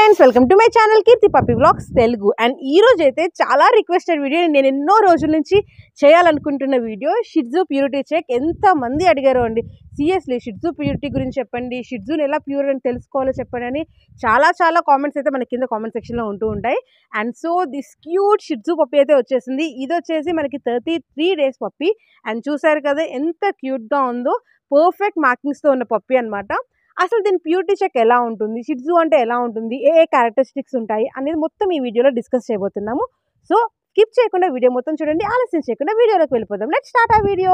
friends welcome to my channel Keerthi puppy blogs Telugu and ఈ రోజు అయితే చాలా రిక్వెస్టెడ్ వీడియో నేను ఎన్నో రోజుల నుంచి చేయాలనుకుంటున్న వీడియో షిడ్జు ప్యూరిటీ చెక్ ఎంత మంది అడిగారో అండి సీరియస్లీ షిడ్జు ప్యూరిటీ గురించి చెప్పండి షిడ్జుని ఎలా ప్యూర్ అని తెలుసుకోవాలో చెప్పండి అని చాలా చాలా కామెంట్స్ అయితే మన కింద కామెంట్ సెక్షన్లో ఉంటూ ఉంటాయి and so this cute Shih Tzu puppy అయితే వచ్చేసింది ఇది వచ్చేసి మనకి thirty three days puppy and చూసారు కదా ఎంత క్యూట్గా ఉందో పర్ఫెక్ట్ మార్కింగ్స్తో ఉన్న పప్పి అనమాట అసలు దీని ప్యూరిటీ చెక్ ఎలా ఉంటుంది షిడ్జు అంటే ఎలా ఉంటుంది ఏ ఏ క్యారెక్టరిస్టిక్స్ ఉంటాయి అనేది మొత్తం ఈ వీడియోలో డిస్కస్ చేయబోతున్నాము సో స్కిప్ చేయకుండా వీడియో మొత్తం చూడండి ఆలస్యం చేయకుండా వీడియోలోకి వెళ్ళిపోదాం లెట్ స్టార్ట్ ఆ వీడియో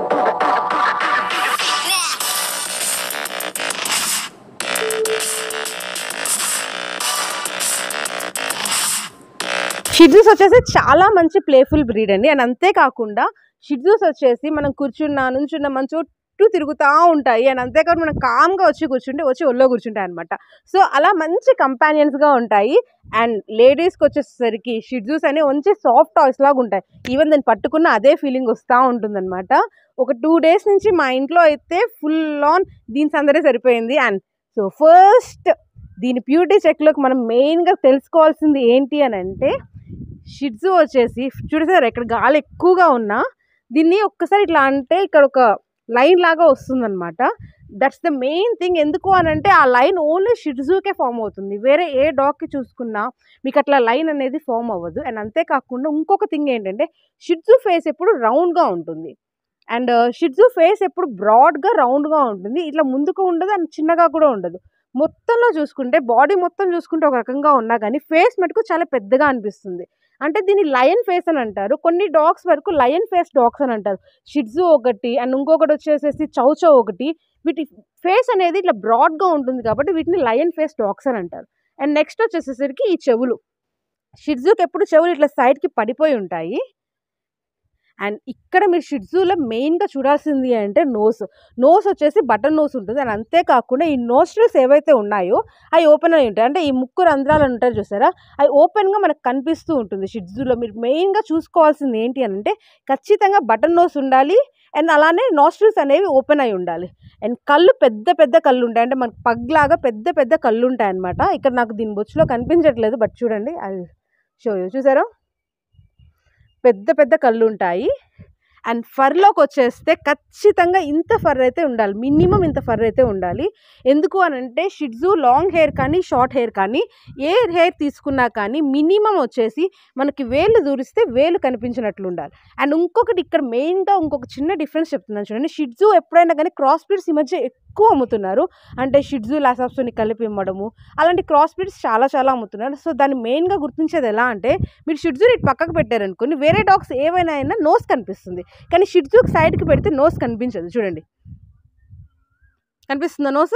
షిడ్జూస్ వచ్చేసి చాలా మంచి ప్లేఫుల్ బ్రీడ్ అండి అండ్ అంతేకాకుండా షిడ్జూస్ వచ్చేసి మనం కూర్చున్న నుంచున్న మన చుట్టూ తిరుగుతూ ఉంటాయి అండ్ అంతేకాకుండా మనం కామ్గా వచ్చి కూర్చుంటే వచ్చి ఒళ్ళో కూర్చుంటాయి అనమాట సో అలా మంచి కంపానియన్స్గా ఉంటాయి అండ్ లేడీస్కి వచ్చేసరికి షిడ్జూస్ అనేవి మంచి సాఫ్ట్ టాయ్స్ లాగా ఉంటాయి ఈవెన్ దాన్ని పట్టుకున్న అదే ఫీలింగ్ వస్తూ ఉంటుందన్నమాట ఒక టూ డేస్ నుంచి మా ఇంట్లో అయితే ఫుల్ ఆన్ దీని సందరే సరిపోయింది అండ్ సో ఫస్ట్ దీని ప్యూరిటీ చెక్లోకి మనం మెయిన్గా తెలుసుకోవాల్సింది ఏంటి అని అంటే షిడ్జు వచ్చేసి చూడసారు ఇక్కడ గాలి ఎక్కువగా ఉన్నా దీన్ని ఒక్కసారి ఇట్లా అంటే ఇక్కడ ఒక లైన్ లాగా వస్తుందన్నమాట దట్స్ ద మెయిన్ థింగ్ ఎందుకు అని అంటే ఆ లైన్ ఓన్లీ షిడ్జుకే ఫామ్ అవుతుంది వేరే ఏ డాగ్కి చూసుకున్నా మీకు అట్లా లైన్ అనేది ఫామ్ అవ్వదు అండ్ అంతేకాకుండా ఇంకొక థింగ్ ఏంటంటే షిడ్జు ఫేస్ ఎప్పుడు రౌండ్గా ఉంటుంది అండ్ షిడ్జు ఫేస్ ఎప్పుడు బ్రాడ్గా రౌండ్గా ఉంటుంది ఇట్లా ముందుకు ఉండదు అండ్ చిన్నగా కూడా ఉండదు మొత్తంలో చూసుకుంటే బాడీ మొత్తం చూసుకుంటే ఒక రకంగా ఉన్నా కానీ ఫేస్ మటుకు చాలా పెద్దగా అనిపిస్తుంది అంటే దీన్ని లయన్ ఫేస్ అని అంటారు కొన్ని డాగ్స్ వరకు లయన్ ఫేస్ డాగ్స్ అని అంటారు షిడ్జు ఒకటి అండ్ ఇంకొకటి వచ్చేసేసి చౌచౌ ఒకటి వీటి ఫేస్ అనేది ఇట్లా బ్రాడ్గా ఉంటుంది కాబట్టి వీటిని లయన్ ఫేస్ డాగ్స్ అని అంటారు అండ్ నెక్స్ట్ వచ్చేసేసరికి ఈ చెవులు షిడ్జుకి ఎప్పుడు చెవులు ఇట్లా సైడ్కి పడిపోయి ఉంటాయి అండ్ ఇక్కడ మీరు షిడ్జూలో మెయిన్గా చూడాల్సింది అంటే నోస్ నోస్ వచ్చేసి బటన్ నోస్ ఉంటుంది అండ్ అంతేకాకుండా ఈ నోస్ట్రిల్స్ ఏవైతే ఉన్నాయో అవి ఓపెన్ అయి ఉంటాయి అంటే ఈ ముక్కు రంధ్రాలు ఉంటారు చూసారా అవి ఓపెన్గా మనకు కనిపిస్తూ ఉంటుంది షిడ్జూలో మీరు మెయిన్గా చూసుకోవాల్సింది ఏంటి అని అంటే ఖచ్చితంగా బటన్ నోస్ ఉండాలి అండ్ అలానే నోస్ట్రిల్స్ అనేవి ఓపెన్ అయి ఉండాలి అండ్ కళ్ళు పెద్ద పెద్ద కళ్ళు ఉంటాయి అంటే మనకు పగ్లాగా పెద్ద పెద్ద కళ్ళు ఉంటాయి అనమాట ఇక్కడ నాకు దీని బొచ్చులో కనిపించట్లేదు బట్ చూడండి అది షో చూసారా పెద్ద పెద్ద కళ్ళు ఉంటాయి అండ్ ఫర్లోకి వచ్చేస్తే ఖచ్చితంగా ఇంత ఫర్ అయితే ఉండాలి మినిమం ఇంత ఫర్ అయితే ఉండాలి ఎందుకు అని అంటే షిడ్జు లాంగ్ హెయిర్ కానీ షార్ట్ హెయిర్ కానీ ఏ హెయిర్ తీసుకున్నా కానీ మినిమం వచ్చేసి మనకి వేలు దూరిస్తే వేలు కనిపించినట్లు ఉండాలి అండ్ ఇంకొకటి ఇక్కడ మెయిన్గా ఇంకొక చిన్న డిఫరెన్స్ చెప్తున్నాను చూడండి షిడ్జు ఎప్పుడైనా కానీ క్రాస్ బ్రీడ్స్ ఈ మధ్య ఎక్కువ అమ్ముతున్నారు అంటే షిడ్జు లాసాప్స్ని కలిపి ఇవ్వడము అలాంటి క్రాస్ బ్రీడ్స్ చాలా చాలా అమ్ముతున్నారు సో దాన్ని మెయిన్గా గుర్తించేది ఎలా అంటే మీరు షిడ్జుని ఇటు పక్కకు పెట్టారనుకోండి వేరే డాగ్స్ ఏవైనా అయినా నోస్ కనిపిస్తుంది కానీ షిడ్జుకి సైడ్కి పెడితే నోస్ కనిపించదు చూడండి కనిపిస్తుందా నోస్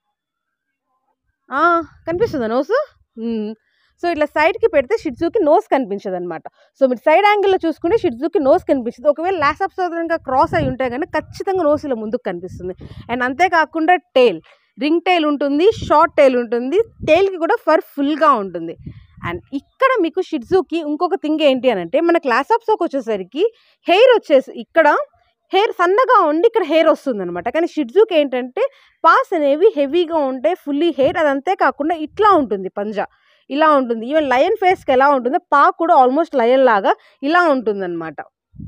కనిపిస్తుందా నోస్ సో ఇట్లా సైడ్కి పెడితే షిడ్జుకి నోస్ కనిపించదు అనమాట సో మీరు సైడ్ యాంగిల్లో చూసుకుంటే షిడ్జుకి నోస్ కనిపిస్తుంది ఒకవేళ లాసాప్స్ కనుక క్రాస్ అయి ఉంటే కానీ ఖచ్చితంగా నోస్ ఇలా ముందుకు కనిపిస్తుంది అండ్ అంతేకాకుండా టైల్ రింగ్ టైల్ ఉంటుంది షార్ట్ టైల్ ఉంటుంది టైల్కి కూడా ఫర్ ఫుల్గా ఉంటుంది అండ్ ఇక్కడ మీకు షిడ్జుకి ఇంకొక థింగ్ ఏంటి అని అంటే మన క్లాస్ ఆఫ్స్కి వచ్చేసరికి హెయిర్ వచ్చేసి ఇక్కడ హెయిర్ సన్నగా ఉండి ఇక్కడ హెయిర్ వస్తుంది అనమాట కానీ షిడ్జుకి ఏంటంటే పాస్ అనేవి హెవీగా ఉంటాయి ఫుల్లీ హెయిర్ అది అంతేకాకుండా ఇట్లా ఉంటుంది పంజా ఇలా ఉంటుంది ఈవెన్ లయన్ ఫేస్కి ఎలా ఉంటుందో పా కూడా ఆల్మోస్ట్ లయన్ లాగా ఇలా ఉంటుందన్నమాట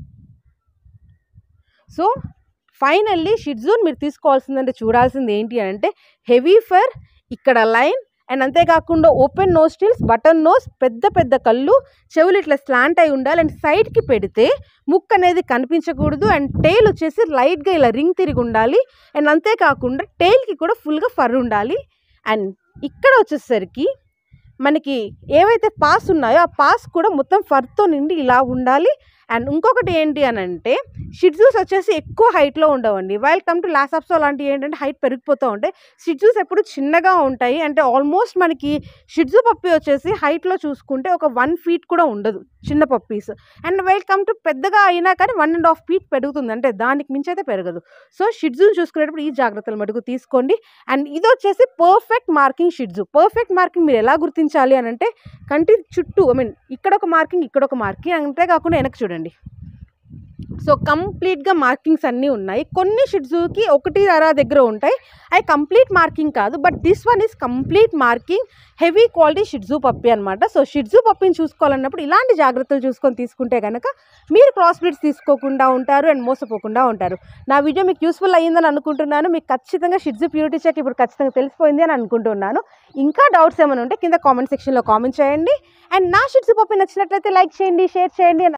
సో ఫైనల్లీ షిడ్జూన్ మీరు తీసుకోవాల్సిందంటే చూడాల్సింది ఏంటి అంటే హెవీ ఫర్ ఇక్కడ లైన్ అండ్ అంతేకాకుండా open nostrils button nose పెద్ద పెద్ద కళ్ళు చెవులు ఇట్లా స్లాంట్ అయి ఉండాలి అండ్ సైడ్కి పెడితే ముక్ అనేది కనిపించకూడదు అండ్ టైల్ వచ్చేసి లైట్గా ఇలా రింగ్ తిరిగి ఉండాలి అండ్ అంతేకాకుండా టైల్కి కూడా ఫుల్గా ఫర్ ఉండాలి అండ్ ఇక్కడ వచ్చేసరికి మనకి ఏవైతే పాస్ ఉన్నాయో ఆ పాస్ కూడా మొత్తం ఫర్తో నిండి ఇలా ఉండాలి అండ్ ఇంకొకటి ఏంటి అని అంటే షిడ్జూస్ వచ్చేసి ఎక్కువ హైట్లో ఉండవండి వైల్ కమ్ టు లాసాప్స్ అలాంటివి ఏంటంటే హైట్ పెరిగిపోతూ ఉంటాయి షిడ్జూస్ ఎప్పుడు చిన్నగా ఉంటాయి అంటే ఆల్మోస్ట్ మనకి షిడ్జు పప్పి వచ్చేసి హైట్లో చూసుకుంటే ఒక వన్ ఫీట్ కూడా ఉండదు చిన్న puppies and while come to పెద్దగా అయినా కానీ వన్ అండ్ హాఫ్ ఫీట్ పెరుగుతుంది అంటే దానికి మించి అయితే పెరగదు సో షిడ్జూని చూసుకునేటప్పుడు ఈ జాగ్రత్తలు మటుకు తీసుకోండి అండ్ ఇది వచ్చేసి perfect marking Shih Tzu perfect marking మీరు ఎలా గుర్తించాలి అని అంటే కంటి చుట్టూ ఐ మీన్ ఇక్కడ ఒక మార్కింగ్ ఇక్కడ ఒక మార్కింగ్ అంతేకాకుండా వెనక్కి చూడండి సో కంప్లీట్గా మార్కింగ్స్ అన్నీ ఉన్నాయి కొన్ని షిడ్జూకి ఒకటి అరా దగ్గర ఉంటాయి అవి కంప్లీట్ మార్కింగ్ కాదు but this one is complete marking heavy quality Shih Tzu puppy అనమాట సో షిడ్జూ పప్పిని చూసుకోవాలన్నప్పుడు ఇలాంటి జాగ్రత్తలు చూసుకొని తీసుకుంటే కనుక మీరు క్రాస్ బ్రీడ్స్ తీసుకోకుండా ఉంటారు అండ్ మోసపోకుండా ఉంటారు నా వీడియో మీకు యూస్ఫుల్ అయ్యిందని అనుకుంటున్నాను మీకు ఖచ్చితంగా షిడ్జూ ప్యూరిటీ చెక్ ఇప్పుడు ఖచ్చితంగా తెలిసిపోయింది అని అనుకుంటున్నాను ఇంకా డౌట్స్ ఏమైనా ఉంటే కింద కామెంట్ సెక్షన్లో కామెంట్ చేయండి అండ్ నా షిడ్జూ పప్పి నచ్చినట్లయితే లైక్ చేయండి షేర్ చేయండి